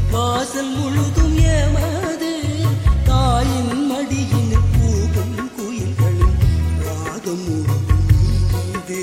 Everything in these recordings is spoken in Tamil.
வாசல் முழுதும் ஏமாது தாயின் மடியின் பூவும் குயில்களின் ராகம் முழுதும் நீது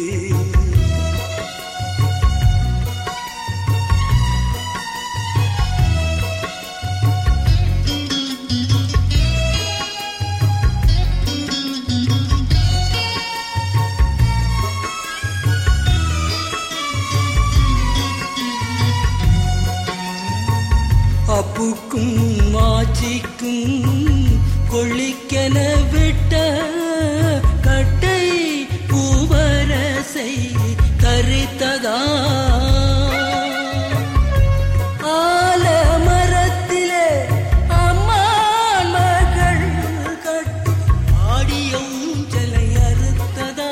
அப்புக்கும் மாச்சிக்கும் கொள்ளிக்கென விட்ட கட்டை பூவரசை தரித்ததா ஆலமரத்திலே அம்மான் மகள் கட்டி ஆடிய ஊஞ்சலை அறுத்ததா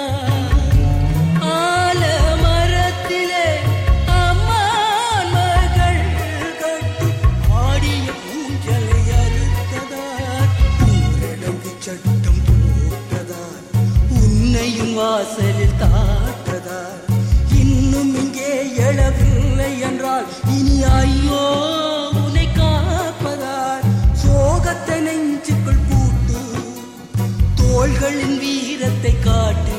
ஆலமரத்திலே அம்மான் மகள் கட்டி ஆடிய ஊஞ்சலை அறுத்ததார் ஊரடங்கு சட்டம் போட்டதார் உன்னையும் வாசலில் தாட்டதார் இன்னும் இங்கே எழவில்லை என்றால் இனி ஐயோ உன்னை காப்பதார் சோகத்தை நெஞ்சுக்குள் பூட்டு தோள்களின் வீரத்தை காட்டு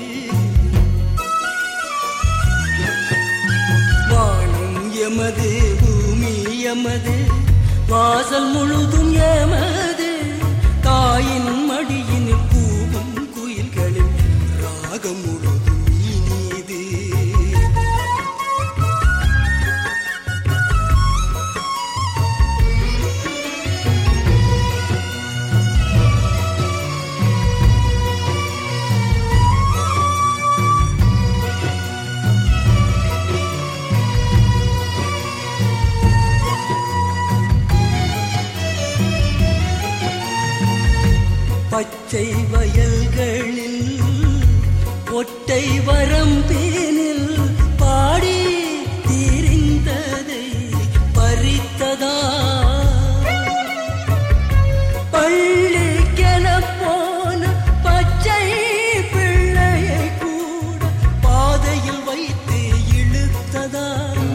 வானம் எமது பூமி எமது வாசல் முழுதும் எமது தாயின் மடியின் பூவும் குயில்களின் ராகம் முழுதும் இனிது பச்சை வயல்களில் ஒட்டை வரம்பேனில் பாடி தீரிந்ததை பறித்ததா பள்ளிக்கென போன பச்சை பிள்ளையை கூட பாதையில் வைத்து இழுத்ததா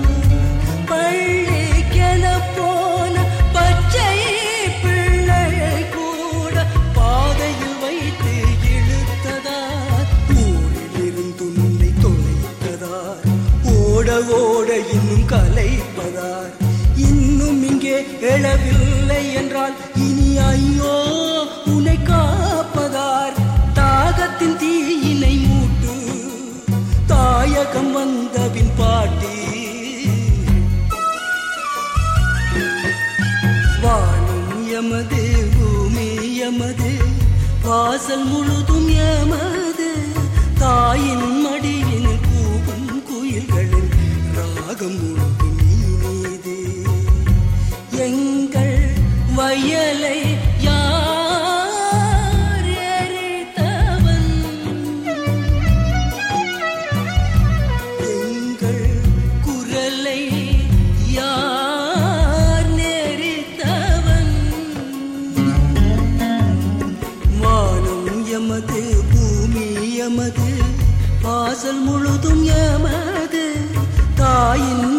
பள்ளிக்கென போன பச்சை பிள்ளையை கூட பாதையில் வைத்து இழுத்ததா ஊரிலிருந்து உன்னை தொலைத்ததார் ஓட ஓட இன்னும் கலைப்பதார் இன்னும் இங்கே எழவில்லை என்றால் இனி ஐயோ உன்னை காப்பதார் தாகத்தின் தீயினை மூட்டு தாயகம் வந்தபின் பாட்டி வானம் எமது பூமி எமது வாசல் முழுதும் எமது தாயின் மடியின் கூவும் குயில்களின் ராகம் முழுதும் நீது எங்கள் வயலை யார் எரித்தவன் எங்கள் குரலை யார் நெறித்தவன் வானம் எமது பூமி எமது வாசல் முழுதும் எமது தாயின்